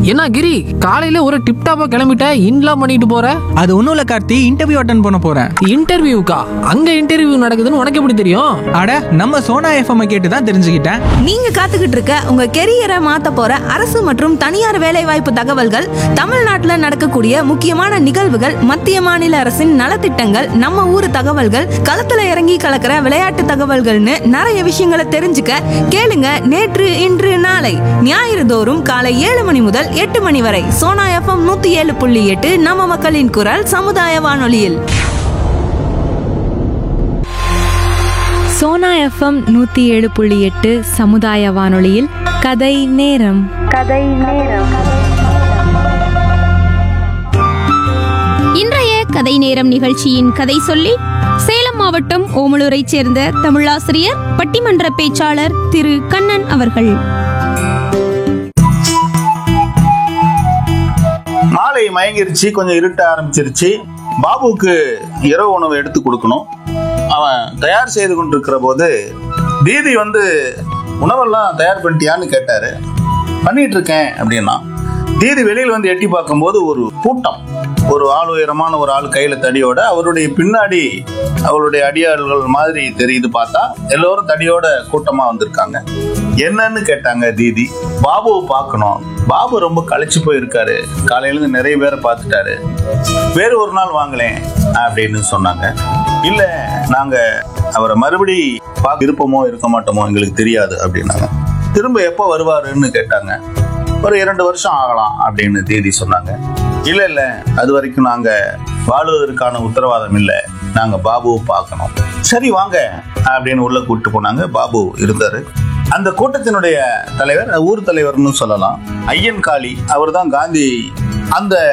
என்ன கிரி காலையில ஒரு டிப்டாப்பா கிளம்பிட்ட இன்லாம் பண்ணிட்டு போற அது ஒன்றும் இல்லை கார்த்தி இன்டர்வியூ அட்டன் பண்ண போகிறேன் இன்டர்வியூக்கா அங்க இன்டர்வியூ நடக்குதுன்னு உனக்கு எப்படி தெரியும் அட நம்ம சோனா எஃப்எம் கேட்டு தான் தெரிஞ்சுக்கிட்டேன் நீங்க காத்துக்கிட்டு இருக்க உங்க கெரியரை மாத்த போற அரசு மற்றும் தனியார் வேலைவாய்ப்பு தகவல்கள் தமிழ்நாட்டுல நடக்கக்கூடிய முக்கியமான நிகழ்வுகள் மத்திய மாநில அரசின் நலத்திட்டங்கள் நம்ம ஊர் தகவல்கள் களத்துல இறங்கி கலக்கிற விளையாட்டு தகவல்கள்னு நிறைய விஷயங்களை தெரிஞ்சுக்க கேளுங்க நேற்று இன்று நாளை ஞாயிறு தோறும் காலை ஏழு மணி முதல் எட்டு மணி வரை சோனா எஃப்எம் நூத்தி ஏழு புள்ளி எட்டு நம்ம மக்களின் குரல் சமுதாய வானொலியில் சோனா எஃப்எம் நூற்றி ஏழு புள்ளி எட்டு சமுதாய வானொலியில் கதை நேரம் இன்றைய கதை நேரம் நிகழ்ச்சியின் கதை சொல்லி சேலம் மாவட்டம் ஓமலூரைச் சேர்ந்த தமிழாசிரியர் பட்டிமன்ற பேச்சாளர் திரு கண்ணன் அவர்கள் மாலை மயங்கிருச்சு கொஞ்சம் இருட்ட ஆரம்பிச்சிருச்சு பாபுவுக்கு இரவு உணவு எடுத்து கொடுக்கணும் அவன் தயார் செய்து கொண்டிருக்கிற போது தீதி வந்து உணவெல்லாம் தயார் பண்ணிட்டியான்னு கேட்டாரு பண்ணிட்டு இருக்கேன் அப்படின்னா தீதி வெளியில் வந்து எட்டி பார்க்கும்போது ஒரு கூட்டம் ஒரு ஆள் உயரமான ஒரு ஆள் கையில தடியோட அவருடைய பின்னாடி அவருடைய அடியாள்கள் மாதிரி தெரியுது பார்த்தா எல்லோரும் தடியோட கூட்டமா வந்திருக்காங்க என்னன்னு கேட்டாங்க தீதி பாபுவை பார்க்கணும் பாபு ரொம்ப களைச்சு போயிருக்காரு காலையில இருந்து நிறைய பேரை பார்த்துட்டாரு வேறு ஒரு நாள் வாங்களேன் அப்படின்னு சொன்னாங்க இல்ல நாங்க அவரை மறுபடி பார்க்க இருப்போமோ இருக்க மாட்டோமோ எங்களுக்கு தெரியாது அப்படின்னாங்க திரும்ப எப்போ வருவாருன்னு கேட்டாங்க ஒரு இரண்டு வருஷம் ஆகலாம் அப்படின்னு தேதி சொன்னாங்க இல்ல இல்ல அது வரைக்கும் நாங்க வாழ்வதற்கான உத்தரவாதம் இல்லை நாங்க பாபுவை பார்க்கணும் சரி வாங்க அப்படின்னு உள்ள கூப்பிட்டு போனாங்க பாபு இருந்தாரு அந்த கூட்டத்தினுடைய தலைவர் ஊர் தலைவர்னு சொல்லலாம் ஐயன் காளி அவர் தான் காந்தி அந்த